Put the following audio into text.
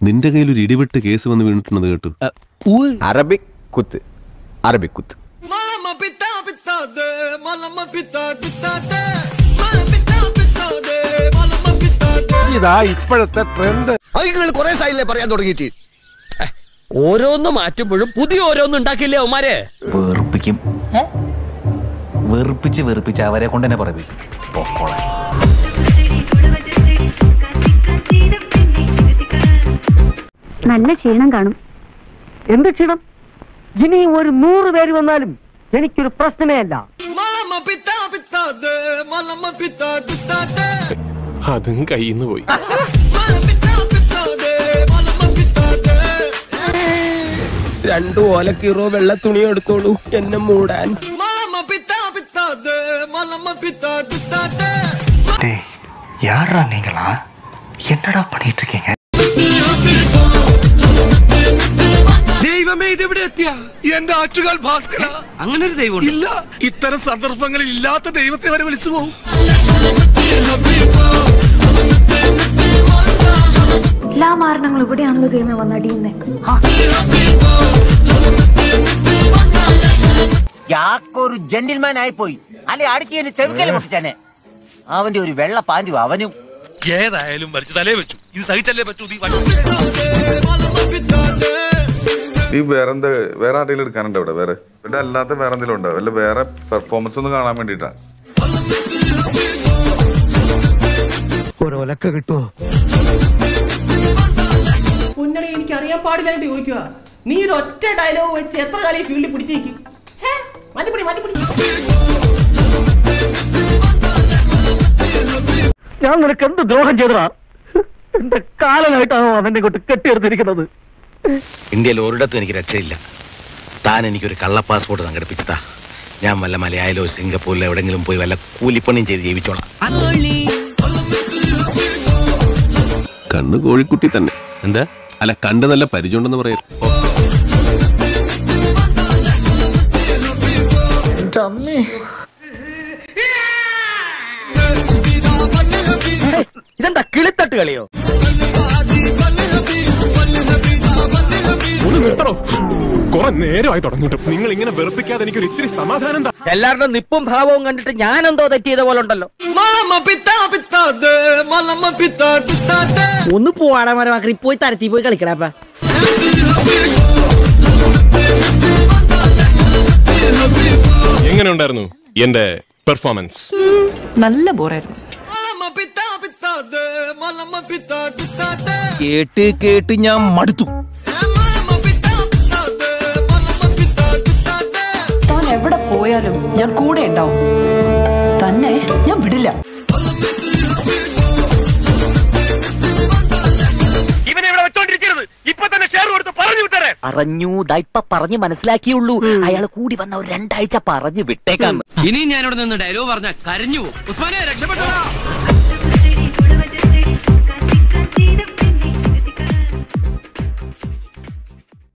നിന്റെ കയ്യിൽ ഒരു ഇടിവിട്ട് കേസ് വന്ന് വീണിട്ടുണ്ടെന്ന് കേട്ടു അറബിക് കുത്ത് അറബിക് കുത്ത് ഇതാ ഇപ്പോഴത്തെ ട്രെൻഡ് കുറെ സായില്ലേ പറയാൻ തുടങ്ങിയിട്ട് ഓരോന്ന് മാറ്റുമ്പോഴും പുതിയ ഓരോന്ന് ഉണ്ടാക്കില്ലേ അവന്മാരെ വെറുപ്പിക്കും വെറുപ്പിച്ച് വെറുപ്പിച്ച് അവരെ കൊണ്ട് തന്നെ പറയിപ്പിക്കും പൊക്കോളെ നല്ല ക്ഷീണം കാണും എന്ത് ക്ഷീണം ഇനി ഒരു നൂറ് പേര് വന്നാലും എനിക്കൊരു പ്രശ്നമേ അല്ല അതും കയ്യിന്ന് പോയി രണ്ടു ഓലക്കീറോ വെള്ള തുണി എടുത്തോളൂ എന്നെ മൂടാൻ யாரா நீங்களா என்னடா பண்ணிட்டு இருக்கீங்க ദൈവമേ ഇതെവിടെ എത്തിയ എന്റെ ആറ്റുകാൽ ഭാസ്കര അങ്ങനെ ഒരു ദൈവം ഇല്ല ഇത്തരം സന്ദർഭങ്ങളിൽ ഇല്ലാത്ത ദൈവത്തെ വരെ വിളിച്ചു പോകും എല്ലാ മാരണങ്ങളും ഇവിടെയാണല്ലോ ദൈവമേ വന്നടിയുന്നേ യാക്കൊരു ജെന്റിൽമാൻ ആയി പോയി അല്ലെ അടിച്ചു ചെവിക്കല് പൊട്ടിച്ചനെ അവന്റെ ഒരു വെള്ള പാൻറ്റും അവനും ഏതായാലും വലിച്ചു തലേ വെച്ചു ഇത് സഹിച്ചല്ലേ പറ്റൂ നീ ഈ വേറെ എന്താ വേറെ ആരെങ്കിലും എടുക്കാനുണ്ടോ ഇവിടെ വേറെ ഇവിടെ അല്ലാത്ത വേറെ എന്തെങ്കിലും ഉണ്ടോ വല്ല വേറെ പെർഫോമൻസ് ഒന്ന് കാണാൻ വേണ്ടിട്ടാ ഒരൊലക്ക കിട്ടുമോ മുന്നണി എനിക്ക് അറിയാൻ പാടില്ലായിട്ട് ചോദിക്കുക നീ ഒരു ഒറ്റ ഡയലോഗ് വെച്ച് എത്ര കാലം ഈ ഫീൽഡിൽ പിടിച്ചേക്കും മാറ്റിപ്പിടി മാറ്റിപ്പിടി ഞാൻ നിനക്ക് എന്ത് ദ്രോഹം ചെയ്തടാ എന്റെ കാലനായിട്ടാണോ അവനെ കൊണ്ട് കെട്ടിയെടുത്തിരിക്കുന്നത് ഇന്ത്യയിൽ ഒരിടത്തും എനിക്ക് രക്ഷയില്ല താൻ എനിക്കൊരു കള്ള പാസ്പോർട്ട് സംഘടിപ്പിച്ചതാ ഞാൻ വല്ല മലയാളിലോ സിംഗപ്പൂരിലോ എവിടെങ്കിലും പോയി വല്ല കൂലിപ്പണിയും ചെയ്ത് ജീവിച്ചോളാം കണ്ണ് കോഴിക്കുട്ടി തന്നെ എന്താ അല്ല കണ്ട് നല്ല പരിചയമുണ്ടെന്ന് പറയാം ഇതെന്താ കിളിത്തട്ട് കളിയോ ഒന്ന് നിർത്തണോ കുറെ നേരമായി തുടങ്ങിയിട്ടു നിങ്ങൾ ഇങ്ങനെ വെറുപ്പിക്കാതെ എനിക്കൊരു ഇച്ചിരി സമാധാനം താ എല്ലാവരുടെ നിപ്പും ഭാവവും കണ്ടിട്ട് ഞാൻ എന്തോ തെറ്റ് ചെയ്ത പോലെ ഉണ്ടല്ലോ ഒന്ന് പോവാടാ മരമാക്കി പോയി തരത്തി പോയി കളിക്കടാപ്പ എങ്ങനെ ഉണ്ടായിരുന്നു എന്റെ പെർഫോമൻസ് നല്ല ബോറായിരുന്നു കേട്ട് കേട്ട് ഞാൻ മടുത്തു താൻ എവിടെ പോയാലും ഞാൻ കൂടെ ഉണ്ടാവും തന്നെ ഞാൻ വിടില്ല ഇവനെ ഇവിടെ വെച്ചോണ്ടിരിക്കരുത് ഇപ്പൊ തന്നെ ഷെയർ കൊടുത്ത് പറഞ്ഞു വിട്ടേ പറഞ്ഞു ദൈപ്പ പറഞ്ഞു മനസ്സിലാക്കിയുള്ളൂ അയാൾ കൂടി വന്ന ഒരു രണ്ടാഴ്ച പറഞ്ഞു വിട്ടേക്കാം ഇനി ഞാനിവിടെ നിന്ന് ഡയലോഗ് പറഞ്ഞ കരഞ്ഞു പോകും ഉസ്മാനെ രക്ഷപ്പെട്ടോ